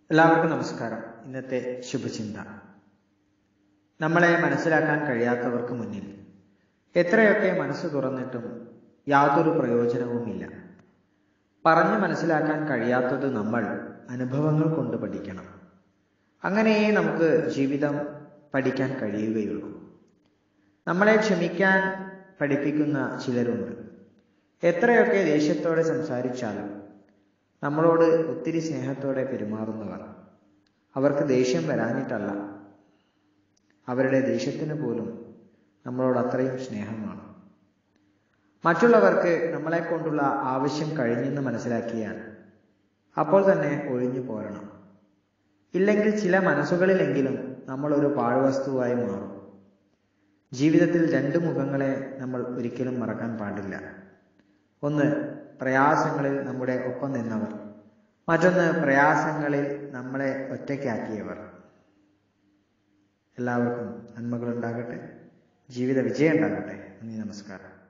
എല്ലാവർക്കും നമസ്കാരം ഇന്നത്തെ ശുഭചിന്ത നമ്മളെ മനസ്സിലാക്കാൻ കഴിയാത്തവർക്ക് മുന്നിൽ എത്രയൊക്കെ മനസ്സ് തുറന്നിട്ടും യാതൊരു പ്രയോജനവുമില്ല പറഞ്ഞു മനസ്സിലാക്കാൻ കഴിയാത്തത് നമ്മൾ അനുഭവങ്ങൾ കൊണ്ട് പഠിക്കണം അങ്ങനെയേ നമുക്ക് ജീവിതം പഠിക്കാൻ കഴിയുകയുള്ളൂ നമ്മളെ ക്ഷമിക്കാൻ പഠിപ്പിക്കുന്ന ചിലരുണ്ട് എത്രയൊക്കെ ദേഷ്യത്തോടെ സംസാരിച്ചാലും നമ്മളോട് ഒത്തിരി സ്നേഹത്തോടെ പെരുമാറുന്നവർ അവർക്ക് ദേഷ്യം വരാനിട്ടല്ല അവരുടെ ദേഷ്യത്തിന് പോലും നമ്മളോട് അത്രയും സ്നേഹമാണ് മറ്റുള്ളവർക്ക് നമ്മളെ കൊണ്ടുള്ള ആവശ്യം കഴിഞ്ഞെന്ന് മനസ്സിലാക്കിയാൽ അപ്പോൾ തന്നെ ഒഴിഞ്ഞു പോരണം ഇല്ലെങ്കിൽ ചില മനസ്സുകളിലെങ്കിലും നമ്മൾ ഒരു പാഴ്വസ്തുവായി മാറും ജീവിതത്തിൽ രണ്ട് മുഖങ്ങളെ നമ്മൾ ഒരിക്കലും മറക്കാൻ പാടില്ല ഒന്ന് പ്രയാസങ്ങളിൽ നമ്മുടെ ഒപ്പം നിന്നവർ മറ്റൊന്ന് പ്രയാസങ്ങളിൽ നമ്മളെ ഒറ്റയ്ക്കാക്കിയവർ എല്ലാവർക്കും നന്മകൾ ഉണ്ടാകട്ടെ ജീവിത വിജയം ഉണ്ടാകട്ടെ നന്ദി നമസ്കാരം